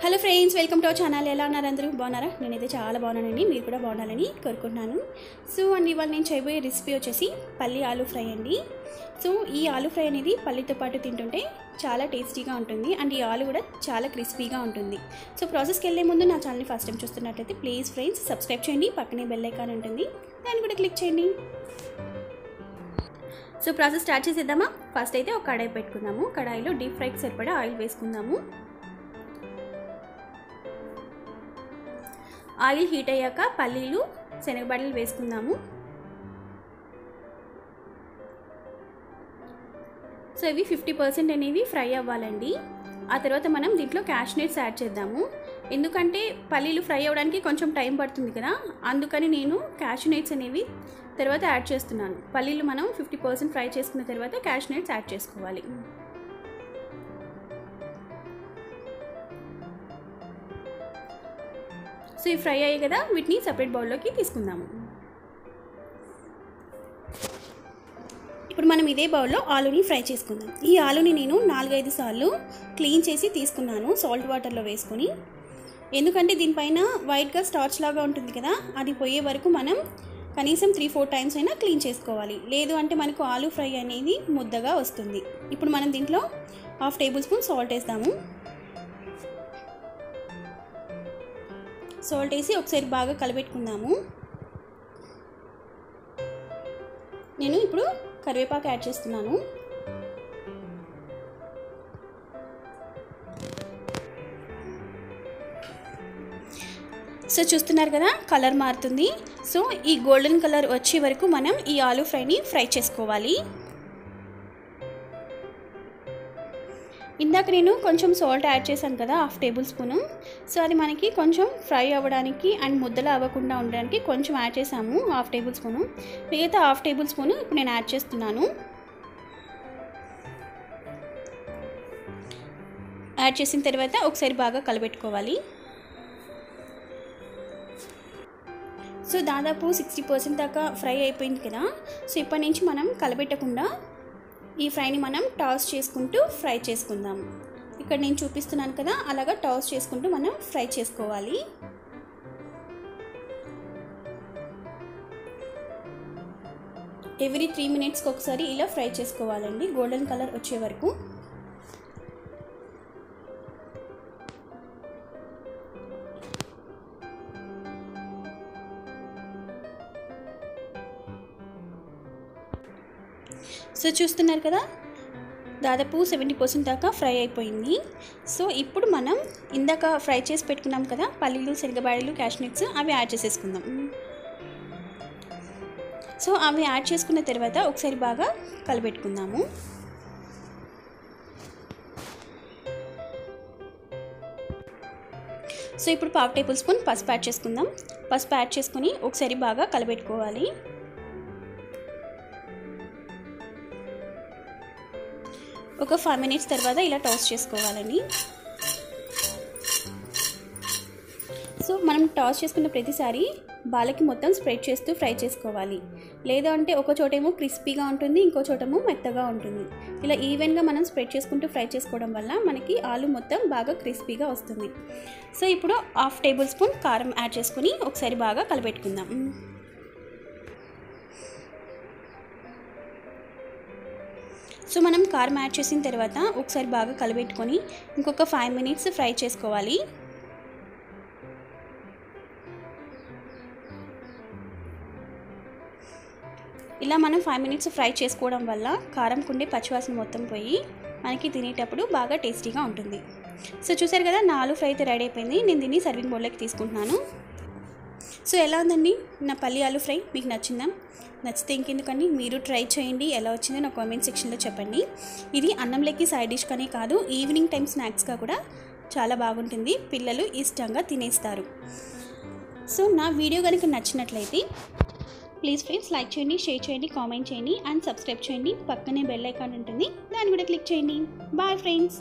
hello friends welcome to our channel ఎలా ఉన్నారు అందరూ బాగున్నారా నేనైతే చాలా బాగున్నానండి మీరు కూడా బాగుండాలని కోరుకుంటున్నాను సో అండ్ ఇవాళ నేను చేయబోయే రెసిపీ వచ్చేసి పల్లి ఆలూ ఫ్రై అండి సో ఈ ఆలూ ఫ్రై అనేది పల్లితో పాటు తింటుంటే చాలా టేస్టీగా ఉంటుంది అండ్ ఈ ఆలు కూడా చాలా క్రిస్పీగా ఉంటుంది సో ప్రాసెస్కి వెళ్ళే ముందు నా ఛానల్ని ఫస్ట్ టైం చూస్తున్నట్లయితే ప్లీజ్ ఫ్రెండ్స్ సబ్స్క్రైబ్ చేయండి పక్కనే బెల్ ఐకాన్ ఉంటుంది దాన్ని కూడా క్లిక్ చేయండి సో ప్రాసెస్ స్టార్ట్ చేసేద్దామా ఫస్ట్ అయితే ఒక కడాయి పెట్టుకుందాము కడాయిలో డీప్ ఫ్రైకి సరిపడా ఆయిల్ వేసుకుందాము ఆయిల్ హీట్ అయ్యాక పల్లీలు శనగబడలు వేసుకుందాము సో ఇవి ఫిఫ్టీ పర్సెంట్ అనేవి ఫ్రై అవ్వాలండి ఆ తర్వాత మనం దీంట్లో క్యాష్నట్స్ యాడ్ చేద్దాము ఎందుకంటే పల్లీలు ఫ్రై అవ్వడానికి కొంచెం టైం పడుతుంది కదా అందుకని నేను క్యాష్నట్స్ అనేవి తర్వాత యాడ్ చేస్తున్నాను పల్లీలు మనం ఫిఫ్టీ పర్సెంట్ ఫ్రై చేసుకున్న తర్వాత క్యాష్నట్స్ యాడ్ చేసుకోవాలి సో ఇవి ఫ్రై అయ్యాయి కదా వీటిని సపరేట్ బౌల్లోకి తీసుకుందాము ఇప్పుడు మనం ఇదే బౌల్లో ఆలూని ఫ్రై చేసుకుందాం ఈ ఆలూని నేను నాలుగైదు సార్లు క్లీన్ చేసి తీసుకున్నాను సాల్ట్ వాటర్లో వేసుకొని ఎందుకంటే దీనిపైన వైట్గా స్టార్చ్ లాగా ఉంటుంది కదా అది పోయే వరకు మనం కనీసం త్రీ ఫోర్ టైమ్స్ అయినా క్లీన్ చేసుకోవాలి లేదు అంటే మనకు ఆలూ ఫ్రై అనేది ముద్దగా వస్తుంది ఇప్పుడు మనం దీంట్లో హాఫ్ టేబుల్ స్పూన్ సాల్ట్ వేస్తాము సాల్ట్ వేసి ఒకసారి బాగా కలబెట్టుకుందాము నేను ఇప్పుడు కరివేపాకు యాడ్ చేస్తున్నాను సో చూస్తున్నారు కదా కలర్ మారుతుంది సో ఈ గోల్డెన్ కలర్ వచ్చే వరకు మనం ఈ ఆలూ ఫ్రైని ఫ్రై చేసుకోవాలి ఇందాక నేను కొంచెం సాల్ట్ యాడ్ చేశాను కదా హాఫ్ టేబుల్ స్పూను సో అది మనకి కొంచెం ఫ్రై అవ్వడానికి అండ్ ముద్దలు అవ్వకుండా ఉండడానికి కొంచెం యాడ్ చేసాము హాఫ్ టేబుల్ స్పూను మిగతా హాఫ్ టేబుల్ స్పూను ఇప్పుడు నేను యాడ్ చేస్తున్నాను యాడ్ చేసిన తర్వాత ఒకసారి బాగా కలబెట్టుకోవాలి సో దాదాపు సిక్స్టీ పర్సెంట్ దాకా ఫ్రై అయిపోయింది కదా సో ఇప్పటి నుంచి మనం కలబెట్టకుండా ఈ ఫ్రైని మనం టాస్ చేసుకుంటూ ఫ్రై చేసుకుందాం ఇక్కడ నేను చూపిస్తున్నాను కదా అలాగా టాస్ చేసుకుంటూ మనం ఫ్రై చేసుకోవాలి ఎవ్రీ త్రీ మినిట్స్కి ఒకసారి ఇలా ఫ్రై చేసుకోవాలండి గోల్డెన్ కలర్ వచ్చే వరకు సో చూస్తున్నారు కదా దాదాపు సెవెంటీ పర్సెంట్ దాకా ఫ్రై అయిపోయింది సో ఇప్పుడు మనం ఇందాక ఫ్రై చేసి పెట్టుకున్నాం కదా పల్లీలు శనగబాడీలు క్యాష్నట్స్ అవి యాడ్ చేసేసుకుందాం సో అవి యాడ్ చేసుకున్న తర్వాత ఒకసారి బాగా కలబెట్టుకుందాము సో ఇప్పుడు పావు టేబుల్ స్పూన్ పసుపు యాడ్ చేసుకుందాం పసుపు యాడ్ చేసుకుని ఒకసారి బాగా కలబెట్టుకోవాలి ఒక ఫైవ్ మినిట్స్ తర్వాత ఇలా టాస్ చేసుకోవాలండి సో మనం టాస్ చేసుకున్న ప్రతిసారి బాలకి మొత్తం స్ప్రెడ్ చేస్తూ ఫ్రై చేసుకోవాలి లేదు అంటే ఒక చోటేమో క్రిస్పీగా ఉంటుంది ఇంకో చోటేమో మెత్తగా ఉంటుంది ఇలా ఈవెన్గా మనం స్ప్రెడ్ చేసుకుంటూ ఫ్రై చేసుకోవడం వల్ల మనకి ఆలు మొత్తం బాగా క్రిస్పీగా వస్తుంది సో ఇప్పుడు హాఫ్ టేబుల్ స్పూన్ కారం యాడ్ చేసుకుని ఒకసారి బాగా కలపెట్టుకుందాం సో మనం కారం యాడ్ చేసిన తర్వాత ఒకసారి బాగా కలబెట్టుకొని ఇంకొక ఫైవ్ మినిట్స్ ఫ్రై చేసుకోవాలి ఇలా మనం ఫైవ్ మినిట్స్ ఫ్రై చేసుకోవడం వల్ల కారం కుండే పచ్చివాసన మొత్తం పోయి మనకి తినేటప్పుడు బాగా టేస్టీగా ఉంటుంది సో చూసారు కదా నా ఆలు ఫ్రై అయితే రెడీ అయిపోయింది నేను దీన్ని సర్వింగ్ బౌల్లోకి తీసుకుంటున్నాను సో ఎలా ఉందండి నా పల్లి ఆలు ఫ్రై మీకు నచ్చిందా నచ్చితే ఇంకెందుకండి మీరు ట్రై చేయండి ఎలా వచ్చిందో నా కామెంట్ సెక్షన్లో చెప్పండి ఇది అన్నంలోకి సైడ్ డిష్ కానీ కాదు ఈవినింగ్ టైం స్నాక్స్గా కూడా చాలా బాగుంటుంది పిల్లలు ఇష్టంగా తినేస్తారు సో నా వీడియో కనుక నచ్చినట్లయితే ప్లీజ్ ఫ్రెండ్స్ లైక్ చేయండి షేర్ చేయండి కామెంట్ చేయండి అండ్ సబ్స్క్రైబ్ చేయండి పక్కనే బెల్ ఐకాన్ ఉంటుంది దాన్ని కూడా క్లిక్ చేయండి బాయ్ ఫ్రెండ్స్